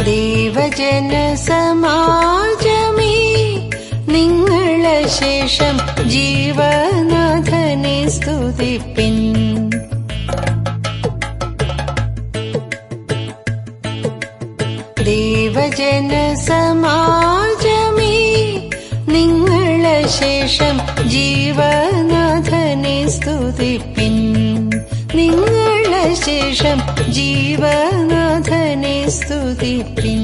ദേവജന സമാജമേ നിങ്ങളെ ശേഷം ജീവനാഥനെ സ്തുതിപ്പിൻ ദേവജന സമാജമേ നിങ്ങളെ ശേഷം ജീവനാഥനെ സ്തുതിപ്പിൻ നിങ്ങളെ ശേഷം ജീവനാഥനെ സ്തുതിപ്പിൻ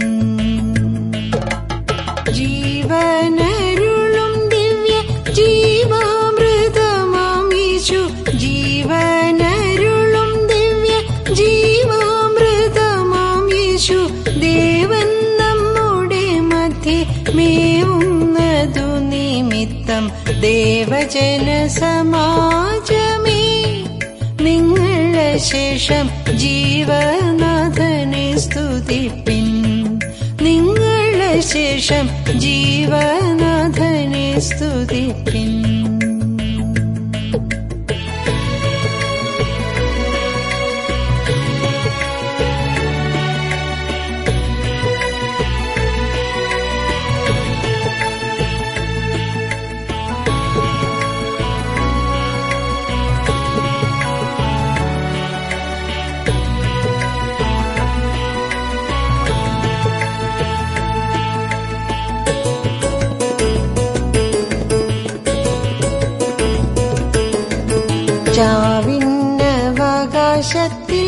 ജീവനരുളും ദിവ്യ ജീവാമൃതമാം യേശു ജീവനരുളും ദിവ്യ ജീവാമൃതമാം യേശു ദേവൻ നമ്മുടെ മധ്യ മേവുന്നതു നിമിത്തം ദേവജന സമാജമേ നിങ്ങളെ ശേഷം ജീവനാഥനെ സ്തുതിപ്പിൻ നിങ്ങളെ ശേഷം ജീവനാഥനെ സ്തുതിപ്പിൻ ചാവിന്നവകാശത്തിൽ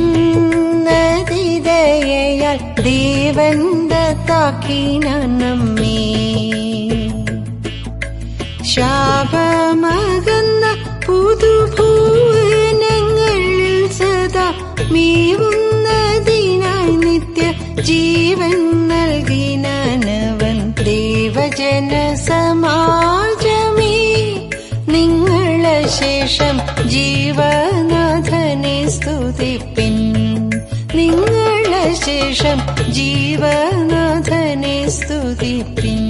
നിന്നതിതയാൽ ദേവന്റെ താക്കീന നമ്മേ ശാപമകന്ന പുതുഭൂവനങ്ങളിൽ സദാ മീവുന്നതിനായി നിത്യ ജീവൻ നൽകിനവൻ ദേവജന സമാജമേ നിങ്ങളെ ശേഷം ജീവനാഥനെ സ്തുതിപ്പിൻ നിങ്ങളെ ശേഷം ജീവനാഥനെ സ്തുതിപ്പിൻ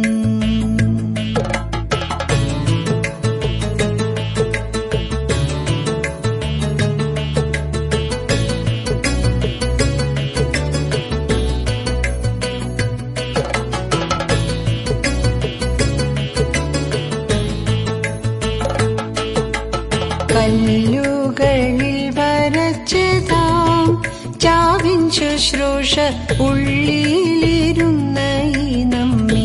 കല്ലുകളിൽ വരച്ചതാം ചാവിൻ ശുശ്രൂഷ ഉള്ളിലിരുന്ന ഈ നമ്മേ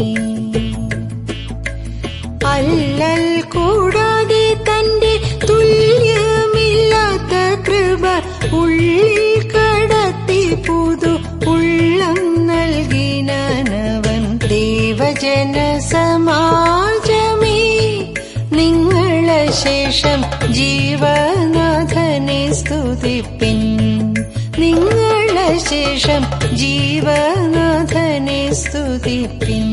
അല്ലൽ കൂടാതെ തന്റെ തുല്യമില്ലാത്ത കൃപ ഉള്ളിൽ കടത്തി പുതു ഉള്ളം നൽകിനവൻ ദേവജന സമാജമേ നിങ്ങളെ ശേഷം ജീവനാഥനെ സ്തുതിപ്പിൻ നിങ്ങളെ ശേഷം ജീവനാഥനെ സ്തുതിപ്പിൻ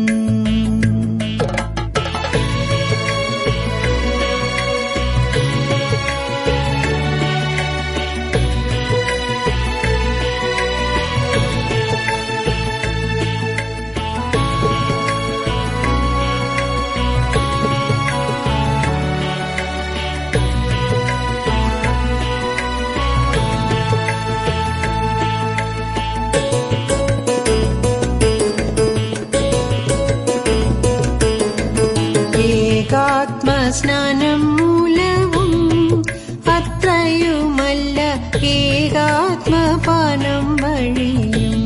ഏകാത്മസ്നാനം മൂലവും അത്രയുമല്ല ഏകാത്മപാനം വഴിയും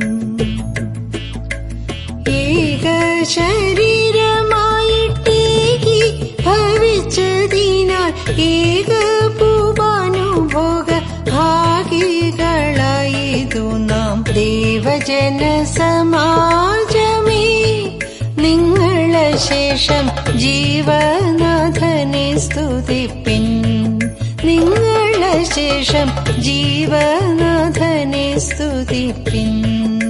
ഏക ശരീരമായിട്ടേകി ഭവിച്ചതിനാൽ ഏക പൂവാനുഭോഗ ഭാഗികളായതു നാം ദേവജന സമാജമേ നിങ്ങളെ ശേഷം ജീവനാഥനെ സ്തുതിപ്പിൻ നിങ്ങളെ ശേഷം ജീവനാഥനെ സ്തുതിപ്പിൻ